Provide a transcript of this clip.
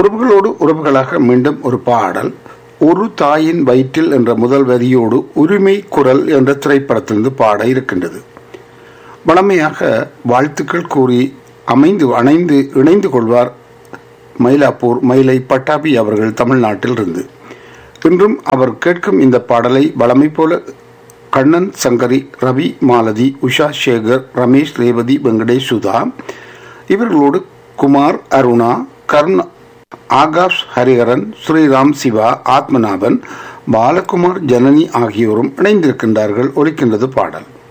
உறவுகளோடு உறவுகளாக மீண்டும் ஒரு பாடல் ஒரு தாயின் வயிற்றில் என்ற முதல் வரியோடு உரிமை குரல் என்ற திரைப்படத்திலிருந்து பாட இருக்கின்றது வளமையாக வாழ்த்துக்கள் கூறி அமைந்து அணைந்து இணைந்து கொள்வார் மயிலாப்பூர் மயிலை பட்டாபி அவர்கள் தமிழ்நாட்டில் இருந்து இன்றும் அவர் கேட்கும் இந்த பாடலை வளமை போல கண்ணன் சங்கரி ரவி மாலதி உஷா சேகர் ரமேஷ் ரேவதி வெங்கடேஷ் சுதா இவர்களோடு குமார் அருணா கர்ண ஆகாஷ் ஹரிஹரன் ஸ்ரீராம் சிவா ஆத்மநாபன் பாலகுமார் ஜனனி ஆகியோரும் இணைந்திருக்கின்றார்கள் ஒலிக்கின்றது பாடல்